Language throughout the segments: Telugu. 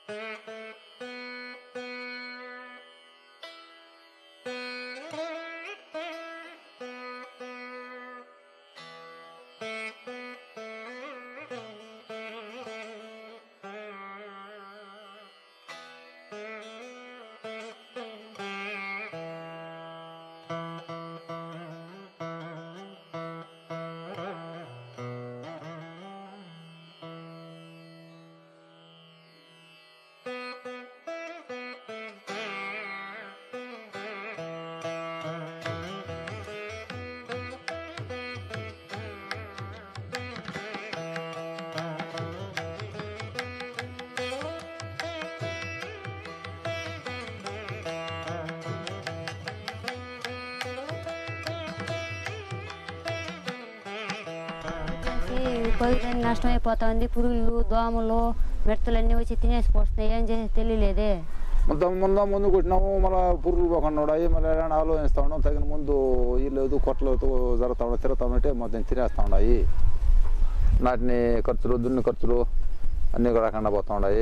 పొయ్యి నష్టం అయిపోతుంది పురుగులు దోమలు మిడతలు అన్నీ వచ్చి తినేసి పోస్తున్నాయి ఏం చేసి తెలియలేదే మొత్తం ముందు ముందు కొట్టినాము మళ్ళీ పురుగులు పోకుండా ఉన్నాయి మళ్ళీ ఏదైనా ఆలోచిస్తూ ఉన్నాం తగిన ముందు ఇల్లు కొట్టలు జరుగుతూ ఉన్నాయి తిరుగుతూ ఉంటే మొత్తం తినేస్తూ ఉన్నాయి నాటిని ఖర్చులు దున్ని ఖర్చులు అన్నీ కూడా రాకుండా పోతూ ఉన్నాయి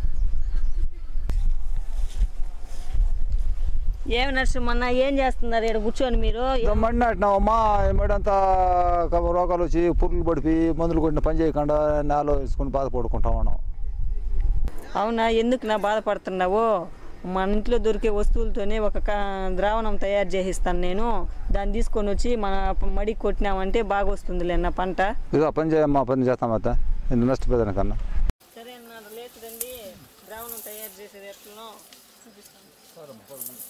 ఏమి నరసింహన్న ఏం చేస్తున్నారు ఇక్కడ కూర్చొని మీరు మడి నాటినామమ్మా ఈ మడి అంతా క- రోగాలు వచ్చి పురుగులు పడిపి మందులు కొట్టిన పని చేయకుండా నేల వేసుకుని బాధపడుకుంటా ఉన్నాం అవునా ఎందుకు నా బాధపడుతున్నావు మన ఇంట్లో దొరికే వస్తువులతోనే ఒక క- ద్రావణం తయారు చేసిస్తాను నేను దాన్ని తీసుకొని వచ్చి మన మడి కొట్టినామంటే బాగా వస్తుందిలే అన్న పంట ఇదో పని చేయమ్మా పని చేస్తాం అయితే ఇంత నష్టపోయేదాని కన్నా సరే అన్న లేదండి ద్రావణం తయారు చేసేది ఎట్లనో చూపిస్తాను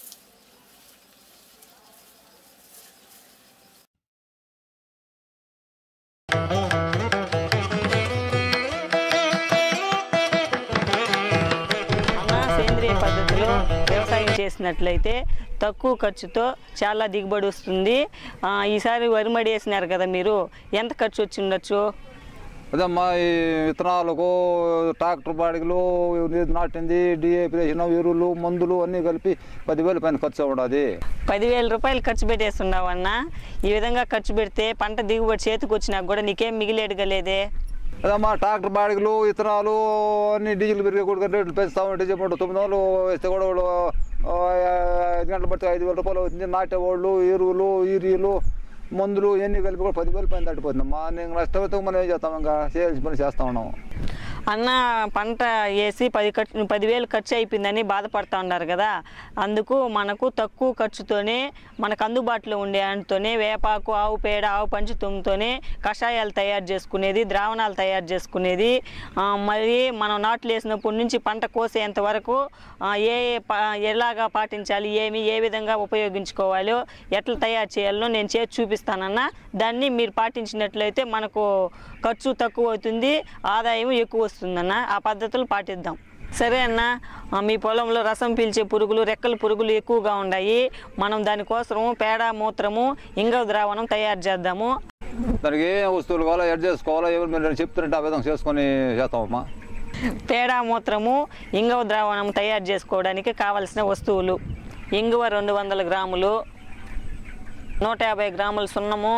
అన్న సేంద్రియ పద్ధతిలో వ్యవసాయం చేసినట్లయితే తక్కువ ఖర్చుతో చాలా దిగుబడి వస్తుంది ఆ, ఈసారి వరి మడి వేసినారు కదా మీరు ఎంత ఖర్చు వచ్చి ఉండొచ్చు అదమ్మా ఈ విత్తనాలకు ట్రాక్టర్ బాడిగలు నీరు నాటింది డిఏపి వేసిన ఎరువులు మందులు అన్నీ కలిపి పదివేలు పైన ఖర్చు ఉండదు పదివేల రూపాయలు ఖర్చు పెట్టేస్తున్నావు అన్న ఈ విధంగా ఖర్చు పెడితే పంట దిగుబడి చేతికి వచ్చినా కూడా నీకేం మిగిలేడుగా లేదే అదమ్మా ట్రాక్టర్ బాడిగలు విత్తనాలు అన్ని డీజిల్ పెరిగే కూడా రేట్లు పెంచుతా ఉంటే చెప్పండి తొమ్మిది వందలు వేస్తే కూడా వాళ్ళు ఆ, ఐదు గంటలు బట్టి ఐదు వేల రూపాయలు అవుతుంది నాటేవాళ్ళు ఎరువులు యూరియాలు మందులు ఇవన్నీ కలిపి కూడా పదివేలు పైన దాటిపోతుందమ్మా నేను నష్టపోతే మనం ఏం చేస్తాం ఇంకా చేయాల్సిన పని చేస్తా ఉన్నాము అన్న పంట వేసి పది ఖర్చు పదివేలు ఖర్చు అయిపోయిందని బాధపడతా ఉన్నారు కదా అందుకు మనకు తక్కువ ఖర్చుతోనే మనకు అందుబాటులో ఉండే అంతతోనే వేపాకు ఆవు పేడ ఆవు పంచి తుమ్ముతోనే కషాయాలు తయారు చేసుకునేది ద్రావణాలు తయారు చేసుకునేది ఆ, మరి మనం నాట్లు వేసినప్పటి నుంచి పంట కోసేంత వరకు ఆ, ఏ ఏ ప- ఎలాగా పాటించాలి ఏమి ఏ విధంగా ఉపయోగించుకోవాలో ఎట్లా తయారు చేయాలో నేను చేసి చూపిస్తానన్న దాన్ని మీరు పాటించినట్లయితే మనకు ఖర్చు తక్కువ అవుతుంది ఆదాయం ఎక్కువ వస్తుందన్న ఆ పద్ధతులు పాటిద్దాం సరే అన్న ఆ, మీ పొలంలో రసం పీల్చే పురుగులు రెక్కల పురుగులు ఎక్కువగా ఉన్నాయి మనం దానికోసము పేడ మూత్రము ఇంగవ ద్రావణం తయారు చేద్దాము దానికి ఏ వస్తువులు కావాలో ఎడ్ చేసుకోవాలో ఎవరు మీరు చెప్తుంటే ఆ విధంగా చేసుకొని చేస్తామమ్మా పేడ మూత్రము ఇంగవ ద్రావణం తయారు చేసుకోవడానికి కావలసిన వస్తువులు ఇంగువ రెండు వందల గ్రాములు నూట యాభై గ్రాముల సున్నము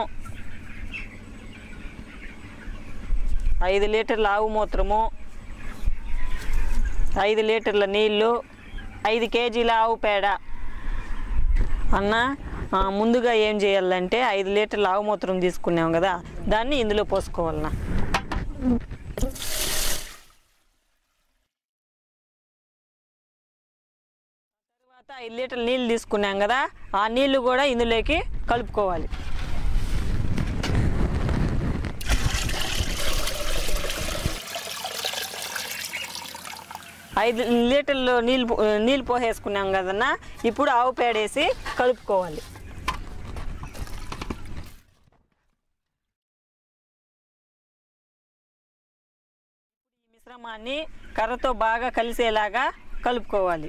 ఐదు లీటర్ల ఆవు మూత్రము ఐదు లీటర్ల నీళ్ళు ఐదు కేజీల ఆవు పేడ అన్న ఆ, ముందుగా ఏం చేయాలంటే ఐదు లీటర్ల ఆవు మూత్రం తీసుకున్నాం కదా దాన్ని ఇందులో పోసుకోవాలన్నా తర్వాత ఐదు లీటర్ల నీళ్ళు తీసుకున్నాం కదా ఆ నీళ్లు కూడా ఇందులోకి కలుపుకోవాలి ఐదు లీటర్లు నీళ్ళు పో- నీళ్ళు పోసేసుకున్నాం కదన్నా ఇప్పుడు ఆవు పేడేసి కలుపుకోవాలి ఈ మిశ్రమాన్ని కర్రతో బాగా కలిసేలాగా కలుపుకోవాలి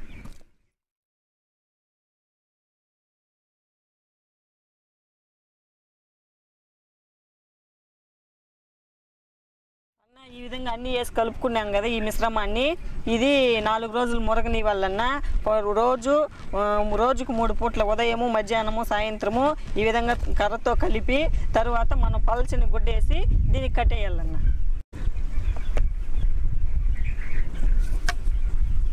అన్న ఈ విధంగా అన్ని వేసి కలుపుకున్నాం కదా ఈ మిశ్రమాన్ని ఇది నాలుగు రోజులు మురగని వల్లన్న రోజు ఆ, రోజుకు మూడు పూట్ల ఉదయము మధ్యాహ్నము సాయంత్రము ఈ విధంగా కర్రతో కలిపి తర్వాత మనం పలచని గుడ్డేసి దీనికి కట్టేయాలన్న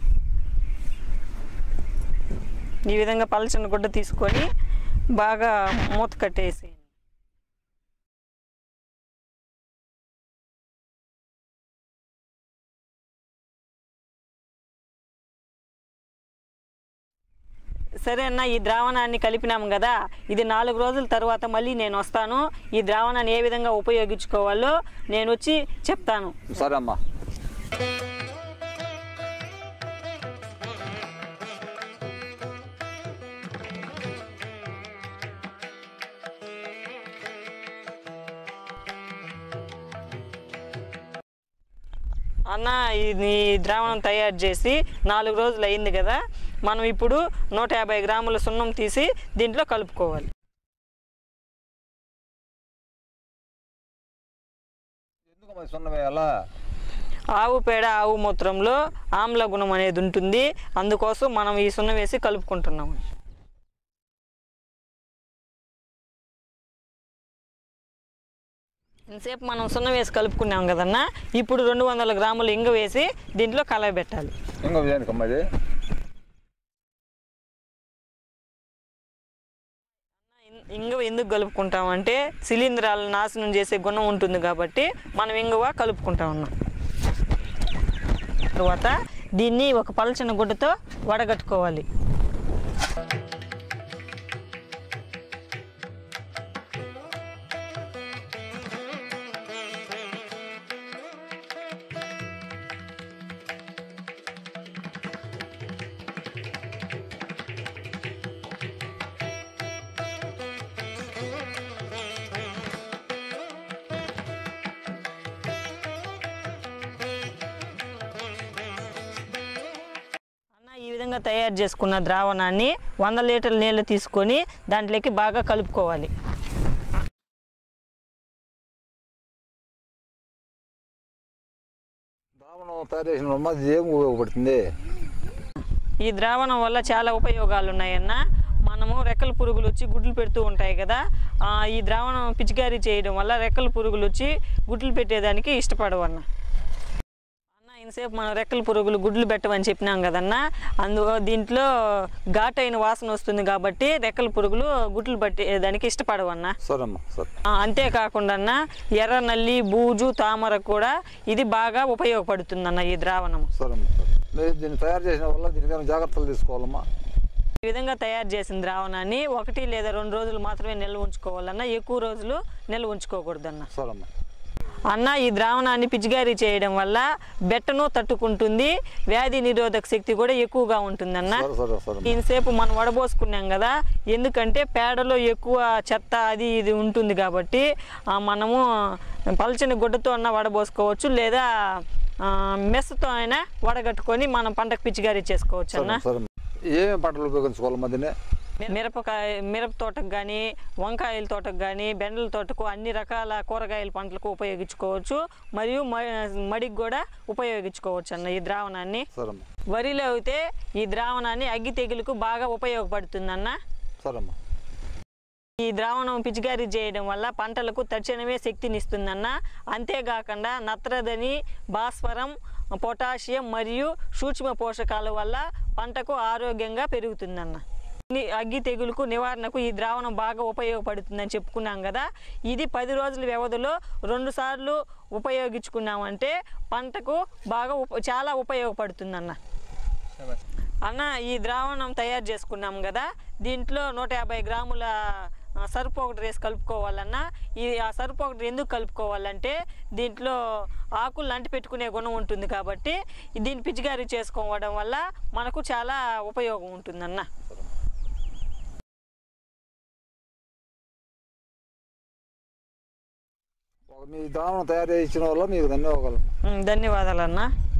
ఈ విధంగా పలచని గుడ్డ తీసుకొని బాగా మూత కట్టేసి సరే అన్న ఈ ద్రావణాన్ని కలిపినాము కదా ఇది నాలుగు రోజుల తర్వాత మళ్ళీ నేను వస్తాను ఈ ద్రావణాన్ని ఏ విధంగా ఉపయోగించుకోవాలో నేను వచ్చి చెప్తాను సరే అమ్మా అన్న ఇది ద్రావణం తయారు చేసి నాలుగు రోజులు అయింది కదా మనం ఇప్పుడు నూట యాభై గ్రాముల సున్నం తీసి దీంట్లో కలుపుకోవాలి ఎందుకు మరి సున్నం వేయాలా ఆవు పేడ ఆవు మూత్రంలో ఆమ్ల గుణం అనేది ఉంటుంది అందుకోసం మనం ఈ సున్నం వేసి కలుపుకుంటున్నాము ఇంతసేపు మనం సున్నం వేసి కలుపుకున్నాం కదన్న ఇప్పుడు రెండు వందల గ్రాములు ఇంగ వేసి దీంట్లో కలయబెట్టాలి ఇంకో దేనికమ్మా ఇది ఇం- ఇంగువ ఎందుకు కలుపుకుంటామంటే శిలీంధ్రాలను నాశనం చేసే గుణం ఉంటుంది కాబట్టి మనం ఇంగువ కలుపుకుంటా ఉన్నాం తర్వాత దీన్ని ఒక పలచన గుడ్డతో వడగట్టుకోవాలి అన్న ఈ విధంగా తయారు చేసుకున్న ద్రావణాన్ని వంద లీటర్ల నీళ్ళు తీసుకొని దాంట్లోకి బాగా కలుపుకోవాలి ద్రావణం తయారు చేసిన వల్ల అది ఏం ఉపయోగపడుతుంది ఈ ద్రావణం వల్ల చాలా ఉపయోగాలు ఉన్నాయన్న మనము రెక్కల పురుగులు వచ్చి గుడ్లు పెడుతూ ఉంటాయి కదా ఆ, ఈ ద్రావణం పిచికారీ చేయడం వల్ల రెక్కల పురుగులు వచ్చి గుడ్లు పెట్టేదానికి ఇష్టపడవు అన్న అన్న ఇంతసేపు మనం రెక్కల పురుగులు గుడ్లు పెట్టమని చెప్పినాం కదన్న అందు దీంట్లో ఘాటైన వాసన వస్తుంది కాబట్టి రెక్కల పురుగులు గుడ్లు పెట్టేదానికి ఇష్టపడవు అన్న సరే అమ్మా సరే ఆ, అంతేకాకుండా అన్న ఎర్ర నల్లి బూజు తామర కూడా ఇది బాగా ఉపయోగపడుతుందన్న ఈ ద్రావణం సరే అమ్మా సరే మీరు దీన్ని తయారు చేసిన వల్ల దీనికి ఏమైనా జాగ్రత్తలు తీసుకోవాలమ్మా ఈ విధంగా తయారు చేసిన ద్రావణాన్ని ఒకటి లేదా రెండు రోజులు మాత్రమే నిల్వ ఉంచుకోవాలన్న ఎక్కువ రోజులు నిల్వ ఉంచుకోకూడదన్న సరే అమ్మా అన్న ఈ ద్రావణాన్ని పిచికారీ చేయడం వల్ల బెట్టను తట్టుకుంటుంది వ్యాధి నిరోధక శక్తి కూడా ఎక్కువగా ఉంటుందన్న సరే సరే సరే అమ్మా. ఇంతసేపు మనం వడబోసుకున్నాం కదా ఎందుకంటే పేడలో ఎక్కువ చెత్త అది ఇది ఉంటుంది కాబట్టి ఆ, మనము పలచని గుడ్డతో అన్న వడబోసుకోవచ్చు లేదా ఆ, మెస్తో అయినా వడగట్టుకొని మనం పంటకు పిచికారీ చేసుకోవచ్చు అన్న సరే సరే అమ్మా. ఏమేమి పంటలు ఉపయోగించుకోవాలమ్మా దీన్ని మిరపకాయ మిరప తోటకు కానీ వంకాయల తోటకు కానీ బెండల తోటకు అన్ని రకాల కూరగాయల పంటలకు ఉపయోగించుకోవచ్చు మరియు మ- మడికి కూడా ఉపయోగించుకోవచ్చు అన్న ఈ ద్రావణాన్ని సరే అమ్మా వరిలో అయితే ఈ ద్రావణాన్ని అగ్గి తెగులుకు బాగా ఉపయోగపడుతుందన్న సరే అమ్మా ఈ ద్రావణం పిచికారీ చేయడం వల్ల పంటలకు తక్షణమే శక్తినిస్తుందన్న అంతేకాకుండా నత్రదని భాస్వరం పొటాషియం మరియు సూక్ష్మ పోషకాల వల్ల పంటకు ఆరోగ్యంగా పెరుగుతుందన్న ఈ అగ్గి తెగులుకు నివారణకు ఈ ద్రావణం బాగా ఉపయోగపడుతుందని చెప్పుకున్నాం కదా ఇది పది రోజుల వ్యవధిలో రెండు సార్లు ఉపయోగించుకున్నామంటే పంటకు బాగా ఉప చాలా ఉపయోగపడుతుందన్న అన్న ఈ ద్రావణం తయారు చేసుకున్నాం కదా దీంట్లో నూట యాభై గ్రాముల ఆ, సర్ఫ్ ఒకటి వేసి కలుపుకోవాలన్న ఈ ఆ సర్ఫ్ ఒకటి ఎందుకు కలుపుకోవాలంటే దీంట్లో ఆకులు అంటి పెట్టుకునే గుణం ఉంటుంది కాబట్టి దీన్ని పిచికారీ చేసుకోవడం వల్ల మనకు చాలా ఉపయోగం ఉంటుందన్న ఒక మీ ద్రావణం తయారు చేసిన వల్ల మీకు ధన్యవాదాలు ఉమ్, ధన్యవాదాలు అన్న